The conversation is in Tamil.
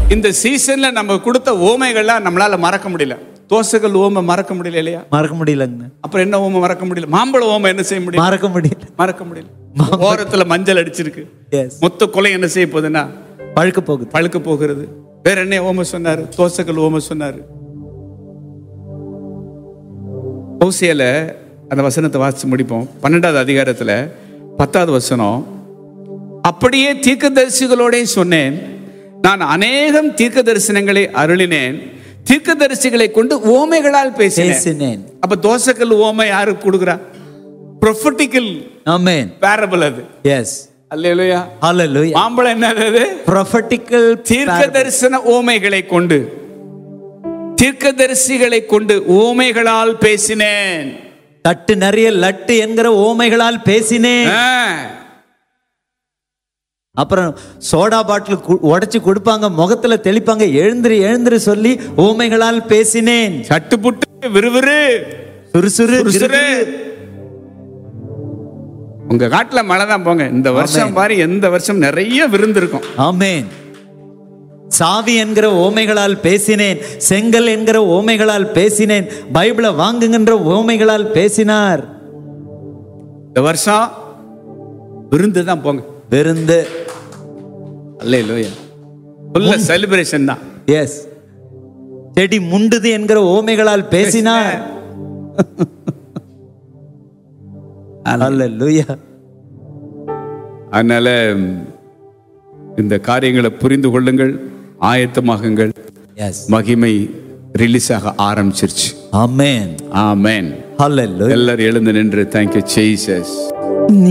இந்த சீசன்ல நம்ம கொடுத்த ஓமைகள்லாம் நம்மளால மறக்க முடியல தோசைகள் ஓமை மறக்க முடியல இல்லையா மறக்க முடியலங்க அப்புறம் என்ன ஓமை மறக்க முடியல மாம்பழ ஓமை என்ன செய்ய முடியும் மறக்க முடியல மறக்க முடியல ஓரத்துல மஞ்சள் அடிச்சிருக்கு எஸ் மொத்த கொலை என்ன செய்ய போகுதுன்னா பழுக்க போகுது பழுக்க போகிறது வேற என்ன ஓமை சொன்னாரு தோசைகள் ஓமை சொன்னாரு ஓசியால அந்த வசனத்தை வாசிச்சு முடிப்போம் பன்னெண்டாவது அதிகாரத்துல பத்தாவது வசனம் அப்படியே தீர்க்கதரிசிகளோட சொன்னேன் நான் அநேகம் தீர்க்க தரிசனங்களை அருளினேன் தீர்க்கதரிசிகளை கொண்டு ஓமைகளால் பேசினேன் பேசினேன் அப்ப தோசைக்கல் ஓமை யாருக்கு கொடுக்குறா ப்ரொஃபட்டிக்கல் ஆமென் பேரபிள் அது எஸ் அல்லையா ஹalleluya மாம்பழம் என்னது அது prophetical தீர்க்க தரிசன ஓமைகளை கொண்டு தீர்க்கதரிசிகளை கொண்டு ஓமைகளால் பேசினேன் தட்டு நிறைய லட்டு என்கிற ஓமைகளால் பேசினேன் ஆ. அப்புறம் சோடா பாட்டில் உடைச்சு கொடுப்பாங்க முகத்துல தெளிப்பாங்க எழுந்திரு எழுந்திரு சொல்லி ஓமைகளால் பேசினேன் சட்டுப்புட்டு விறுவிறு சுறுசுறு சுறுசுறு. உங்க காட்டுல மழை தான் போங்க இந்த வருஷம் பாரு எந்த வருஷம் நிறைய விருந்து இருக்கும் ஆமென் சாவி என்கிற ஓமைகளால் பேசினேன் செங்கல் என்கிற ஓமைகளால் பேசினேன் பைபிளை வாங்குகின்ற ஓமைகளால் பேசினார் இந்த வருஷம் விருந்து தான் போங்க விருந்து அல்லே லோயா ஃபுல்ல செலிப்ரேஷன் தான் எஸ் செடி முண்டுது என்கிற ஓமைகளால் பேசினார் அல்லேலூயா அதனால இந்த காரியங்களை புரிந்து கொள்ளுங்கள் ஆயத்தமாகுங்கள் எஸ் மகிமை ரிலீஸ் ஆக ஆரம்பிச்சிருச்சு ஆமென் ஆமென் ஹalleluya எல்லாரும் எழுந்து நின்று தேங்க்யூ ஜெய்சஸ்